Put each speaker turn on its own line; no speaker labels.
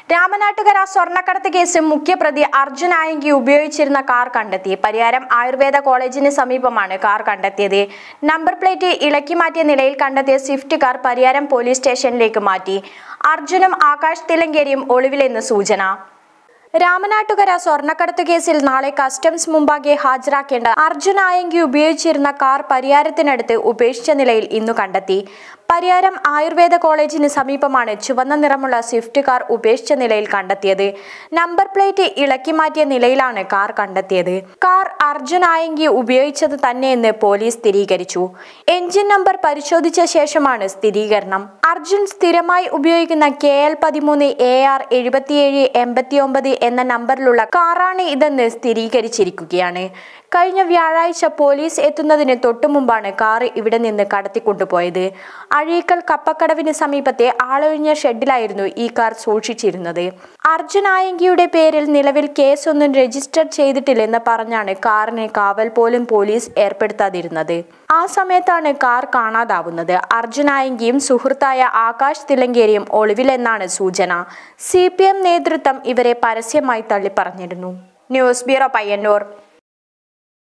രാമനാട്ടുകര സ്വർണ്ണക്കടത്ത് കേസ് മുഖ്യപ്രതി അർജുൻ ആയങ്കി ഉപയോഗിച്ചിരുന്ന കാർ കണ്ടെത്തി പരിയാരം ആയുർവേദ കോളേജിന് സമീപമാണ് കാർ കണ്ടെത്തിയത് നമ്പർ പ്ലേറ്റ് ഇളക്കി മാറ്റിയ നിലയിൽ കണ്ടെത്തിയ സ്വിഫ്റ്റ് കാർ പരിയാരം പോലീസ് സ്റ്റേഷനിലേക്ക് മാറ്റി അർജുനും ആകാശ് തിലങ്കേരിയും ഒളിവിലെന്ന് സൂചന രാമനാട്ടുകര സ്വർണ്ണക്കടത്ത് കേസിൽ നാളെ കസ്റ്റംസ് മുമ്പാകെ ഹാജരാക്കേണ്ട അർജുൻ ആയങ്കി ഉപയോഗിച്ചിരുന്ന കാർ പരിയാരത്തിനടുത്ത് ഉപേക്ഷിച്ച നിലയിൽ ഇന്നു കണ്ടെത്തി പരിയാരം ആയുർവേദ കോളേജിന് സമീപമാണ് ചുവന്ന നിറമുള്ള സ്വിഫ്റ്റ് കാർ ഉപേക്ഷിച്ച നിലയിൽ കണ്ടെത്തിയത് നമ്പർ പ്ലേറ്റ് ഇളക്കി മാറ്റിയ നിലയിലാണ് കാർ കണ്ടെത്തിയത് കാർ അർജുൻ ആയങ്കി ഉപയോഗിച്ചത് തന്നെയെന്ന് പോലീസ് സ്ഥിരീകരിച്ചു എഞ്ചിൻ നമ്പർ പരിശോധിച്ച ശേഷമാണ് സ്ഥിരീകരണം അർജുൻ സ്ഥിരമായി ഉപയോഗിക്കുന്ന കെ എൽ പതിമൂന്ന് എ ആർ എഴുപത്തിയേഴ് എൺപത്തി ഒമ്പത് എന്ന നമ്പറിലുള്ള കാറാണ് ഇതെന്ന് സ്ഥിരീകരിച്ചിരിക്കുകയാണ് കഴിഞ്ഞ വ്യാഴാഴ്ച പോലീസ് എത്തുന്നതിന് തൊട്ടു മുമ്പാണ് കാർ ഇവിടെ നിന്ന് കടത്തിക്കൊണ്ടുപോയത് അഴീക്കൽ കപ്പക്കടവിന് സമീപത്തെ ആളൊഴിഞ്ഞ ഷെഡിലായിരുന്നു ഈ കാർ സൂക്ഷിച്ചിരുന്നത് അർജുൻ ആയങ്കിയുടെ പേരിൽ നിലവിൽ കേസൊന്നും രജിസ്റ്റർ ചെയ്തിട്ടില്ലെന്ന് പറഞ്ഞാണ് കാറിന് കാവൽ പോലും പോലീസ് ഏർപ്പെടുത്താതിരുന്നത് ആ സമയത്താണ് കാർ കാണാതാവുന്നത് അർജുൻ ആയങ്കിയും സുഹൃത്തായ ആകാശ് തിലങ്കേരിയും ഒളിവിലെന്നാണ് സൂചന സി നേതൃത്വം ഇവരെ പരസ്യമായി തള്ളിപ്പറഞ്ഞിരുന്നു ന്യൂസ് ബ്യൂറോ പയ്യന്നൂർ